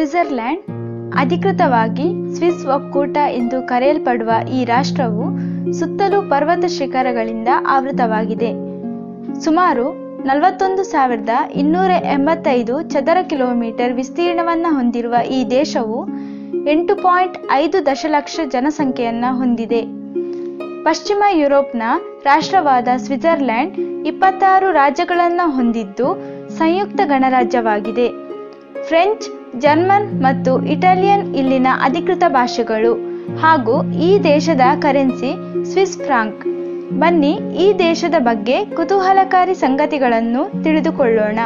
Switzerland ಅಧಿಕೃತವಾಗಿ Swiss ಒಕ್ಕೂಟ ಎಂದು ಕರೆಯಲ್ಪಡುವ ಈ ರಾಷ್ಟ್ರವು ಸುತ್ತಲೂ ಪರ್ವತ ಶಿಖರಗಳಿಂದ ಆವೃತವಾಗಿದೆ ಸುಮಾರು ನಲವತ್ತೊಂದು ಸಾವಿರದ ಇನ್ನೂರ ಎಂಬತ್ತೈದು ಚದರ ಕಿಲೋಮೀಟರ್ ವಿಸ್ತೀರ್ಣವನ್ನು ಹೊಂದಿರುವ ಈ ದೇಶವು ಎಂಟು ಪಾಯಿಂಟ್ ಐದು ದಶಲಕ್ಷ ಜನಸಂಖ್ಯೆಯನ್ನು ಹೊಂದಿದೆ ಪಶ್ಚಿಮ ಯುರೋಪ್ನ ರಾಷ್ಟ್ರವಾದ ಸ್ವಿಟ್ಜರ್ಲ್ಯಾಂಡ್ ಇಪ್ಪತ್ತಾರು ರಾಜ್ಯಗಳನ್ನು ಹೊಂದಿದ್ದು ಸಂಯುಕ್ತ ಗಣರಾಜ್ಯವಾಗಿದೆ ಫ್ರೆಂಚ್ ಜರ್ಮನ್ ಮತ್ತು ಇಟಾಲಿಯನ್ ಇಲ್ಲಿನ ಅಧಿಕೃತ ಭಾಷೆಗಳು ಹಾಗೂ ಈ ದೇಶದ ಕರೆನ್ಸಿ ಸ್ವಿಸ್ ಫ್ರಾಂಕ್ ಬನ್ನಿ ಈ ದೇಶದ ಬಗ್ಗೆ ಕುತೂಹಲಕಾರಿ ಸಂಗತಿಗಳನ್ನು ತಿಳಿದುಕೊಳ್ಳೋಣ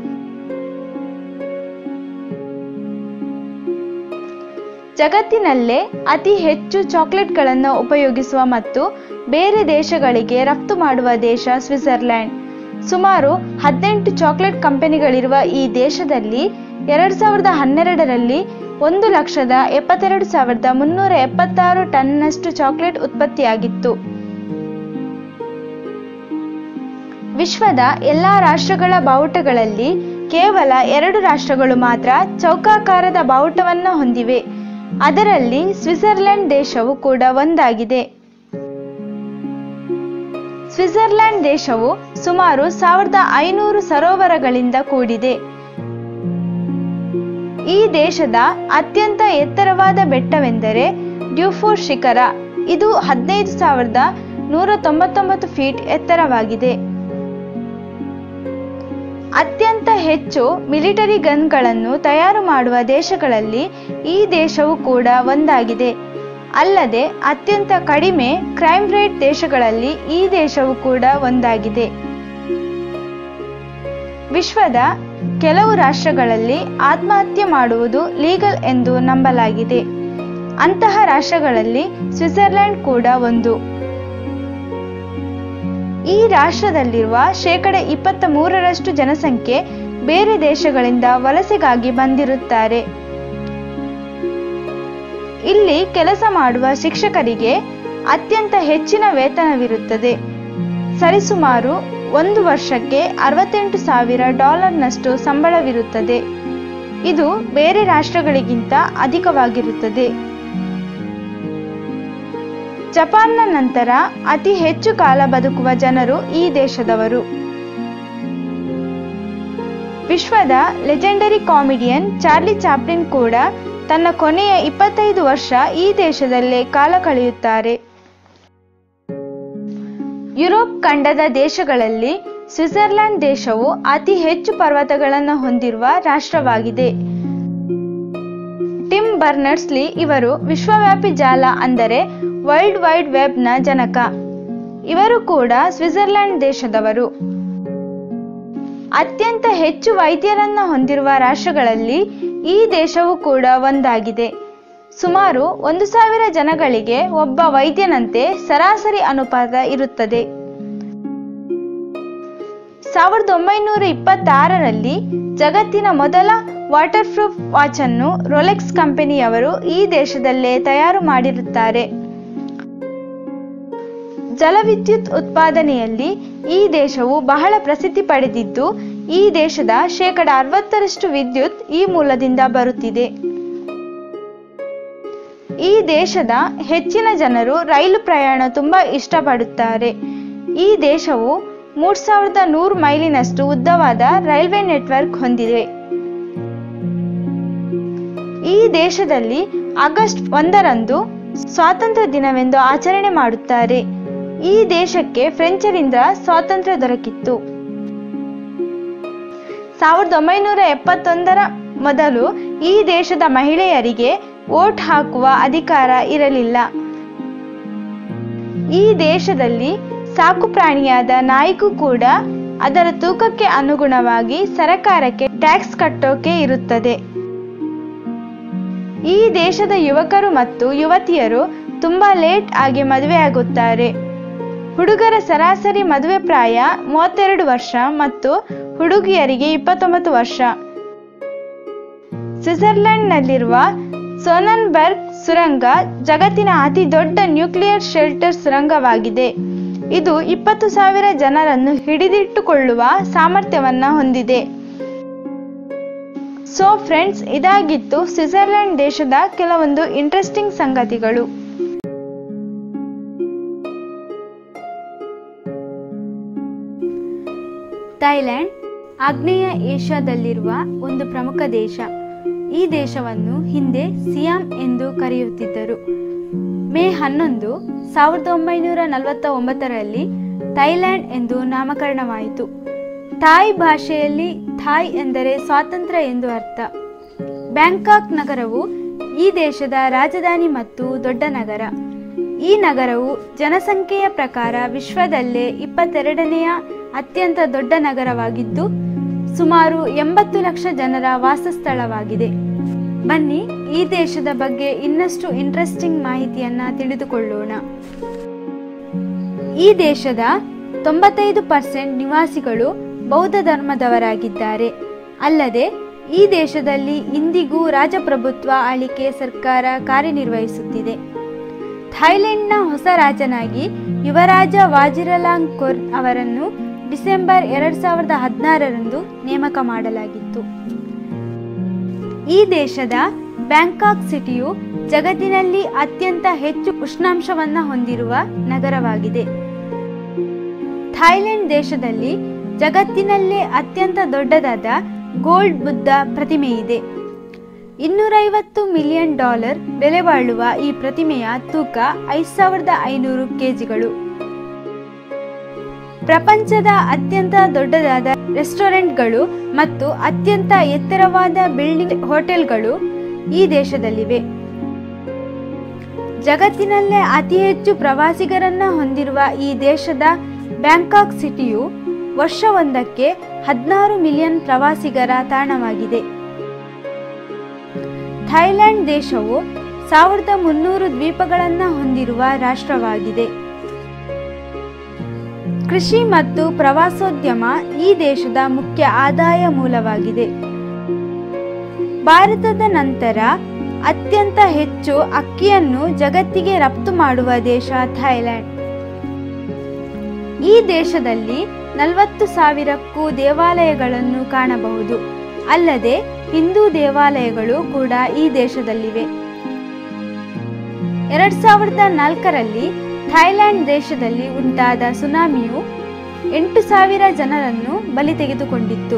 ಜಗತ್ತಿನಲ್ಲೇ ಅತಿ ಹೆಚ್ಚು ಚಾಕ್ಲೇಟ್ಗಳನ್ನು ಉಪಯೋಗಿಸುವ ಮತ್ತು ಬೇರೆ ದೇಶಗಳಿಗೆ ರಫ್ತು ಮಾಡುವ ದೇಶ ಸ್ವಿಟ್ಜರ್ಲ್ಯಾಂಡ್ ಸುಮಾರು ಹದಿನೆಂಟು ಚಾಕ್ಲೇಟ್ ಕಂಪನಿಗಳಿರುವ ಈ ದೇಶದಲ್ಲಿ ಎರಡು ಸಾವಿರದ ಹನ್ನೆರಡರಲ್ಲಿ ಒಂದು ಲಕ್ಷದ ಎಪ್ಪತ್ತೆರಡು ಸಾವಿರದ ಮುನ್ನೂರ ಎಪ್ಪತ್ತಾರು ಟನ್ನಷ್ಟು ಚಾಕ್ಲೇಟ್ ಉತ್ಪತ್ತಿಯಾಗಿತ್ತು ವಿಶ್ವದ ಎಲ್ಲಾ ರಾಷ್ಟ್ರಗಳ ಬಾವುಟಗಳಲ್ಲಿ ಕೇವಲ ಎರಡು ರಾಷ್ಟ್ರಗಳು ಮಾತ್ರ ಚೌಕಾಕಾರದ ಬಾವುಟವನ್ನು ಹೊಂದಿವೆ ಅದರಲ್ಲಿ ಸ್ವಿಟ್ಜರ್ಲೆಂಡ್ ದೇಶವು ಕೂಡ ಒಂದಾಗಿದೆ ಸ್ವಿಟ್ಜರ್ಲ್ಯಾಂಡ್ ದೇಶವು ಸುಮಾರು ಸಾವಿರದ ಐನೂರು ಸರೋವರಗಳಿಂದ ಕೂಡಿದೆ ಈ ದೇಶದ ಅತ್ಯಂತ ಎತ್ತರವಾದ ಬೆಟ್ಟವೆಂದರೆ ಡ್ಯೂಫೋರ್ ಶಿಖರ ಇದು ಹದಿನೈದು ಸಾವಿರದ ನೂರ ತೊಂಬತ್ತೊಂಬತ್ತು ಫೀಟ್ ಎತ್ತರವಾಗಿದೆ ಅತ್ಯಂತ ಹೆಚ್ಚು ಮಿಲಿಟರಿ ಗನ್ಗಳನ್ನು ತಯಾರು ಮಾಡುವ ದೇಶಗಳಲ್ಲಿ ಈ ದೇಶವು ಕೂಡ ಒಂದಾಗಿದೆ ಅಲ್ಲದೆ ಅತ್ಯಂತ ಕಡಿಮೆ ಕ್ರೈಮ್ ರೇಟ್ ದೇಶಗಳಲ್ಲಿ ಈ ದೇಶವು ಕೂಡ ಒಂದಾಗಿದೆ ವಿಶ್ವದ ಕೆಲವು ರಾಷ್ಟ್ರಗಳಲ್ಲಿ ಆತ್ಮಹತ್ಯೆ ಮಾಡುವುದು ಲೀಗಲ್ ಎಂದು ನಂಬಲಾಗಿದೆ ಅಂತಹ ರಾಷ್ಟ್ರಗಳಲ್ಲಿ ಸ್ವಿಟ್ಜರ್ಲೆಂಡ್ ಕೂಡ ಒಂದು ಈ ರಾಷ್ಟ್ರದಲ್ಲಿರುವ ಶೇಕಡ ಇಪ್ಪತ್ತ ಮೂರರಷ್ಟು ಜನಸಂಖ್ಯೆ ಬೇರೆ ದೇಶಗಳಿಂದ ವಲಸೆಗಾಗಿ ಬಂದಿರುತ್ತಾರೆ ಇಲ್ಲಿ ಕೆಲಸ ಮಾಡುವ ಶಿಕ್ಷಕರಿಗೆ ಅತ್ಯಂತ ಹೆಚ್ಚಿನ ವೇತನವಿರುತ್ತದೆ ಸರಿಸುಮಾರು ಒಂದು ವರ್ಷಕ್ಕೆ ಅರವತ್ತೆಂಟು ಸಾವಿರ ಡಾಲರ್ನಷ್ಟು ಸಂಬಳವಿರುತ್ತದೆ ಇದು ಬೇರೆ ರಾಷ್ಟ್ರಗಳಿಗಿಂತ ಅಧಿಕವಾಗಿರುತ್ತದೆ ಜಪಾನ್ನ ನಂತರ ಅತಿ ಹೆಚ್ಚು ಕಾಲ ಬದುಕುವ ಜನರು ಈ ದೇಶದವರು ವಿಶ್ವದ ಲೆಜೆಂಡರಿ ಕಾಮಿಡಿಯನ್ ಚಾರ್ಲಿ ಚಾಪ್ಲಿನ್ ಕೂಡ ತನ್ನ ಕೊನೆಯ ಇಪ್ಪತ್ತೈದು ವರ್ಷ ಈ ದೇಶದಲ್ಲೇ ಕಾಲ ಕಳೆಯುತ್ತಾರೆ ಯುರೋಪ್ ಖಂಡದ ದೇಶಗಳಲ್ಲಿ ಸ್ವಿಟ್ಜರ್ಲ್ಯಾಂಡ್ ದೇಶವು ಅತಿ ಹೆಚ್ಚು ಪರ್ವತಗಳನ್ನು ಹೊಂದಿರುವ ರಾಷ್ಟ್ರವಾಗಿದೆ ಟಿಮ್ ಬರ್ನರ್ಸ್ಲಿ ಇವರು ವಿಶ್ವವ್ಯಾಪಿ ಜಾಲ ಅಂದರೆ ವರ್ಲ್ಡ್ ವೈಡ್ ವೆಬ್ನ ಜನಕ ಇವರು ಕೂಡ ಸ್ವಿಟ್ಜರ್ಲ್ಯಾಂಡ್ ದೇಶದವರು ಅತ್ಯಂತ ಹೆಚ್ಚು ವೈದ್ಯರನ್ನ ಹೊಂದಿರುವ ರಾಷ್ಟ್ರಗಳಲ್ಲಿ ಈ ದೇಶವು ಕೂಡ ಒಂದಾಗಿದೆ ಸುಮಾರು ಒಂದು ಸಾವಿರ ಜನಗಳಿಗೆ ಒಬ್ಬ ವೈದ್ಯನಂತೆ ಸರಾಸರಿ ಅನುಪಾತ ಇರುತ್ತದೆ ಸಾವಿರದ ಒಂಬೈನೂರ ಇಪ್ಪತ್ತಾರರಲ್ಲಿ ಜಗತ್ತಿನ ಮೊದಲ ವಾಟರ್ ಪ್ರೂಫ್ ವಾಚ್ ಅನ್ನು ರೊಲೆಕ್ಸ್ ಕಂಪನಿಯವರು ಈ ದೇಶದಲ್ಲೇ ತಯಾರು ಮಾಡಿರುತ್ತಾರೆ ಜಲವಿದ್ಯುತ್ ಉತ್ಪಾದನೆಯಲ್ಲಿ ಈ ದೇಶವು ಬಹಳ ಪ್ರಸಿದ್ಧಿ ಪಡೆದಿದ್ದು ಈ ದೇಶದ ಶೇಕಡ ಅರವತ್ತರಷ್ಟು ವಿದ್ಯುತ್ ಈ ಮೂಲದಿಂದ ಬರುತ್ತಿದೆ ಈ ದೇಶದ ಹೆಚ್ಚಿನ ಜನರು ರೈಲು ಪ್ರಯಾಣ ತುಂಬಾ ಇಷ್ಟಪಡುತ್ತಾರೆ ಈ ದೇಶವು ಮೂರ್ ಸಾವಿರದ ನೂರು ಮೈಲಿನಷ್ಟು ಉದ್ದವಾದ ರೈಲ್ವೆ ನೆಟ್ವರ್ಕ್ ಹೊಂದಿದೆ ಈ ದೇಶದಲ್ಲಿ ಆಗಸ್ಟ್ ಒಂದರಂದು ಸ್ವಾತಂತ್ರ್ಯ ದಿನವೆಂದು ಆಚರಣೆ ಮಾಡುತ್ತಾರೆ ಈ ದೇಶಕ್ಕೆ ಫ್ರೆಂಚರಿಂದ ಸ್ವಾತಂತ್ರ್ಯ ದೊರಕಿತ್ತು ಸಾವಿರದ ಒಂಬೈನೂರ ಎಪ್ಪತ್ತೊಂದರ ಮೊದಲು ಈ ದೇಶದ ಮಹಿಳೆಯರಿಗೆ ವೋಟ್ ಹಾಕುವ ಅಧಿಕಾರ ಇರಲಿಲ್ಲ ಈ ದೇಶದಲ್ಲಿ ಸಾಕು ಪ್ರಾಣಿಯಾದ ನಾಯಿಗೂ ಕೂಡ ಅದರ ತೂಕಕ್ಕೆ ಅನುಗುಣವಾಗಿ ಸರಕಾರಕ್ಕೆ ಟ್ಯಾಕ್ಸ್ ಕಟ್ಟೋಕೆ ಇರುತ್ತದೆ ಈ ದೇಶದ ಯುವಕರು ಮತ್ತು ಯುವತಿಯರು ತುಂಬಾ ಲೇಟ್ ಆಗಿ ಮದುವೆಯಾಗುತ್ತಾರೆ ಹುಡುಗರ ಸರಾಸರಿ ಮದುವೆ ಪ್ರಾಯ ಮೂವತ್ತೆರಡು ವರ್ಷ ಮತ್ತು ಹುಡುಗಿಯರಿಗೆ ಇಪ್ಪತ್ತೊಂಬತ್ತು ವರ್ಷ ಸ್ವಿಟ್ಜರ್ಲೆಂಡ್ನಲ್ಲಿರುವ ಸೋನನ್ಬರ್ಗ್ ಸುರಂಗ ಜಗತ್ತಿನ ಅತಿ ದೊಡ್ಡ ನ್ಯೂಕ್ಲಿಯರ್ ಶೆಲ್ಟರ್ ಸುರಂಗವಾಗಿದೆ ಇದು ಇಪ್ಪತ್ತು ಸಾವಿರ ಜನರನ್ನು ಹಿಡಿದಿಟ್ಟುಕೊಳ್ಳುವ ಸಾಮರ್ಥ್ಯವನ್ನ ಹೊಂದಿದೆ ಸೊ ಫ್ರೆಂಡ್ಸ್ ಇದಾಗಿತ್ತು ಸ್ವಿಟ್ಜರ್ಲೆಂಡ್ ದೇಶದ ಕೆಲವೊಂದು ಇಂಟ್ರೆಸ್ಟಿಂಗ್ ಸಂಗತಿಗಳು ಥೈಲ್ಯಾಂಡ್ ಆಗ್ನೇಯ ಏಷ್ಯಾದಲ್ಲಿರುವ ಒಂದು ಪ್ರಮುಖ ದೇಶ ಈ ದೇಶವನ್ನು ಹಿಂದೆ ಸಿಯಾಮ್ ಎಂದು ಕರೆಯುತ್ತಿದ್ದರು ಮೇ ಹನ್ನೊಂದು ಸಾವಿರದ ಒಂಬೈನೂರ ನಲವತ್ತ ಒಂಬತ್ತರಲ್ಲಿ ಥೈಲ್ಯಾಂಡ್ ಎಂದು ನಾಮಕರಣವಾಯಿತು ಥಾಯ್ ಭಾಷೆಯಲ್ಲಿ ಥಾಯ್ ಎಂದರೆ ಸ್ವಾತಂತ್ರ್ಯ ಎಂದು ಅರ್ಥ ಬ್ಯಾಂಕಾಕ್ ನಗರವು ಈ ದೇಶದ ರಾಜಧಾನಿ ಮತ್ತು ದೊಡ್ಡ ನಗರ ಈ ನಗರವು ಜನಸಂಖ್ಯೆಯ ಪ್ರಕಾರ ವಿಶ್ವದಲ್ಲೇ ಇಪ್ಪತ್ತೆರಡನೆಯ ಅತ್ಯಂತ ದೊಡ್ಡ ನಗರವಾಗಿದ್ದು ಸುಮಾರು ಎಂಬತ್ತು ಲಕ್ಷ ಜನರ ವಾಸಸ್ಥಳವಾಗಿದೆ ಬನ್ನಿ ಈ ದೇಶದ ಬಗ್ಗೆ ಇನ್ನಷ್ಟು ಇಂಟ್ರೆಸ್ಟಿಂಗ್ ಮಾಹಿತಿಯನ್ನ ತಿಳಿದುಕೊಳ್ಳೋಣ ಈ ದೇಶದ ತೊಂಬತ್ತೈದು ಪರ್ಸೆಂಟ್ ನಿವಾಸಿಗಳು ಬೌದ್ಧ ಧರ್ಮದವರಾಗಿದ್ದಾರೆ ಅಲ್ಲದೆ ಈ ದೇಶದಲ್ಲಿ ಇಂದಿಗೂ ರಾಜಪ್ರಭುತ್ವ ಆಳಿಕೆ ಸರ್ಕಾರ ಕಾರ್ಯನಿರ್ವಹಿಸುತ್ತಿದೆ ಥೈಲೆಂಡ್ನ ಹೊಸ ರಾಜನಾಗಿ ಯುವರಾಜ ವಾಜಿರಲಾಂಗ್ಕೊರ್ ಅವರನ್ನು ಡಿಸೆಂಬರ್ ಎರಡ್ ಸಾವಿರದ ಹದಿನಾರರಂದು ನೇಮಕ ಮಾಡಲಾಗಿತ್ತು ಈ ದೇಶದ ಬ್ಯಾಂಕಾಕ್ ಸಿಟಿಯು ಜಗತ್ತಿನಲ್ಲಿ ಅತ್ಯಂತ ಹೆಚ್ಚು ಉಷ್ಣಾಂಶವನ್ನ ಹೊಂದಿರುವ ನಗರವಾಗಿದೆ ಥೈಲೆಂಡ್ ದೇಶದಲ್ಲಿ ಜಗತ್ತಿನಲ್ಲೇ ಅತ್ಯಂತ ದೊಡ್ಡದಾದ ಗೋಲ್ಡ್ ಬುದ್ಧ ಪ್ರತಿಮೆ ಇದೆ ಇನ್ನೂರೈವತ್ತು ಮಿಲಿಯನ್ ಡಾಲರ್ ಬೆಲೆ ಬಾಳುವ ಈ ಪ್ರತಿಮೆಯ ತೂಕ ಐದು ಸಾವಿರದ ಐನೂರು ಕೆಜಿಗಳು ಪ್ರಪಂಚದ ಅತ್ಯಂತ ದೊಡ್ಡದಾದ ರೆಸ್ಟೋರೆಂಟ್ಗಳು ಮತ್ತು ಅತ್ಯಂತ ಎತ್ತರವಾದ ಬಿಲ್ಡಿಂಗ್ ಹೋಟೆಲ್ಗಳು ಈ ದೇಶದಲ್ಲಿವೆ ಜಗತ್ತಿನಲ್ಲೇ ಅತಿ ಹೆಚ್ಚು ಪ್ರವಾಸಿಗರನ್ನ ಹೊಂದಿರುವ ಈ ದೇಶದ ಬ್ಯಾಂಕಾಕ್ ಸಿಟಿಯು ವರ್ಷವೊಂದಕ್ಕೆ ಹದಿನಾರು ಮಿಲಿಯನ್ ಪ್ರವಾಸಿಗರ ತಾಣವಾಗಿದೆ ಥೈಲ್ಯಾಂಡ್ ದೇಶವು ಸಾವಿರದ ಮುನ್ನೂರು ದ್ವೀಪಗಳನ್ನು ಹೊಂದಿರುವ ರಾಷ್ಟ್ರವಾಗಿದೆ ಕೃಷಿ ಮತ್ತು ಪ್ರವಾಸೋದ್ಯಮ ಈ ದೇಶದ ಮುಖ್ಯ ಆದಾಯ ಮೂಲವಾಗಿದೆ ಭಾರತದ ನಂತರ ಅತ್ಯಂತ ಹೆಚ್ಚು ಅಕ್ಕಿಯನ್ನು ಜಗತ್ತಿಗೆ ರಫ್ತು ಮಾಡುವ ದೇಶ ಥೈಲ್ಯಾಂಡ್ ಈ ದೇಶದಲ್ಲಿ ನಲವತ್ತು ಸಾವಿರಕ್ಕೂ ದೇವಾಲಯಗಳನ್ನು ಕಾಣಬಹುದು ಅಲ್ಲದೆ ಹಿಂದೂ ದೇವಾಲಯಗಳು ಕೂಡ ಈ ದೇಶದಲ್ಲಿವೆ ಎರಡ್ ಸಾವಿರದ ನಾಲ್ಕರಲ್ಲಿ ಥೈಲ್ಯಾಂಡ್ ದೇಶದಲ್ಲಿ ಉಂಟಾದ ಸುನಾಮಿಯು ಎಂಟು ಸಾವಿರ ಜನರನ್ನು ಬಲಿ ತೆಗೆದುಕೊಂಡಿತ್ತು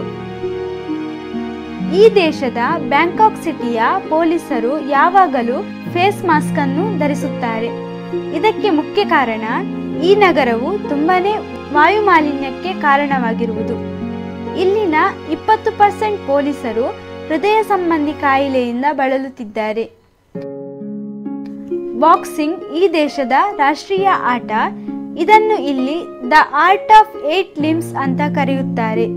ಈ ದೇಶದ ಬ್ಯಾಂಕಾಕ್ ಸಿಟಿಯ ಪೊಲೀಸರು ಯಾವಾಗಲೂ ಫೇಸ್ ಮಾಸ್ಕ್ ಅನ್ನು ಧರಿಸುತ್ತಾರೆ ಇದಕ್ಕೆ ಮುಖ್ಯ ಕಾರಣ ಈ ನಗರವು ತುಂಬಾನೇ ವಾಯು ಮಾಲಿನ್ಯಕ್ಕೆ ಕಾರಣವಾಗಿರುವುದು ಇಲ್ಲಿನ ಇಪ್ಪತ್ತು ಪರ್ಸೆಂಟ್ ಪೊಲೀಸರು ಹೃದಯ ಸಂಬಂಧಿ ಕಾಯಿಲೆಯಿಂದ ಬಳಲುತ್ತಿದ್ದಾರೆ ಬಾಕ್ಸಿಂಗ್ ಈ ದೇಶದ ರಾಷ್ಟ್ರೀಯ ಆಟ ಇದನ್ನು ಇಲ್ಲಿ the art of eight limbs ಅಂತ ಕರೆಯುತ್ತಾರೆ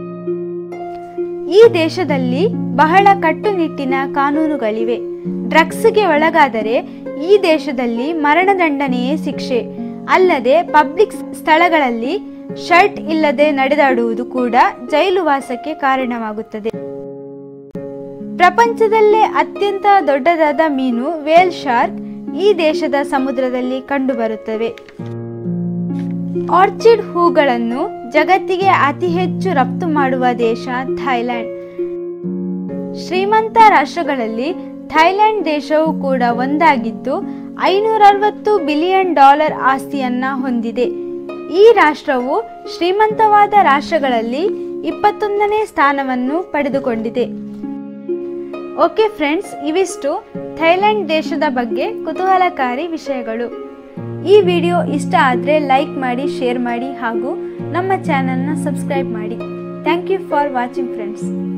ಈ ದೇಶದಲ್ಲಿ ಬಹಳ ಕಟ್ಟುನಿಟ್ಟಿನ ಕಾನೂನುಗಳಿವೆ ಡ್ರಗ್ಸ್ಗೆ ಒಳಗಾದರೆ ಈ ದೇಶದಲ್ಲಿ ಮರಣದಂಡನೆಯೇ ಶಿಕ್ಷೆ ಅಲ್ಲದೆ ಪಬ್ಲಿಕ್ ಸ್ಥಳಗಳಲ್ಲಿ ಶರ್ಟ್ ಇಲ್ಲದೆ ನಡೆದಾಡುವುದು ಕೂಡ ಜೈಲು ವಾಸಕ್ಕೆ ಕಾರಣವಾಗುತ್ತದೆ ಪ್ರಪಂಚದಲ್ಲೇ ಅತ್ಯಂತ ದೊಡ್ಡದಾದ ಮೀನು ವೇಲ್ ಶಾರ್ಕ್ ಈ ದೇಶದ ಸಮುದ್ರದಲ್ಲಿ ಕಂಡುಬರುತ್ತವೆ ಆರ್ಚಿಡ್ ಹೂಗಳನ್ನು ಜಗತ್ತಿಗೆ ಅತಿ ಹೆಚ್ಚು ರಫ್ತು ಮಾಡುವ ದೇಶ ಥೈಲ್ಯಾಂಡ್ ಶ್ರೀಮಂತ ರಾಷ್ಟ್ರಗಳಲ್ಲಿ ಥೈಲ್ಯಾಂಡ್ ದೇಶವು ಕೂಡ ಒಂದಾಗಿದ್ದು ಐನೂರ ಅರವತ್ತು ಬಿಲಿಯನ್ ಡಾಲರ್ ಆಸ್ತಿಯನ್ನ ಹೊಂದಿದೆ ಈ ರಾಷ್ಟ್ರವು ಶ್ರೀಮಂತವಾದ ರಾಷ್ಟ್ರಗಳಲ್ಲಿ ಇಪ್ಪತ್ತೊಂದನೇ ಸ್ಥಾನವನ್ನು ಪಡೆದುಕೊಂಡಿದೆ ಓಕೆ ಫ್ರೆಂಡ್ಸ್ ಇವಿಷ್ಟು ಥೈಲ್ಯಾಂಡ್ ದೇಶದ ಬಗ್ಗೆ ಕುತೂಹಲಕಾರಿ ವಿಷಯಗಳು ಈ ವಿಡಿಯೋ ಇಷ್ಟ ಆದರೆ ಲೈಕ್ ಮಾಡಿ ಶೇರ್ ಮಾಡಿ ಹಾಗೂ ನಮ್ಮ ಚಾನಲ್ನ ಸಬ್ಸ್ಕ್ರೈಬ್ ಮಾಡಿ thank you for watching friends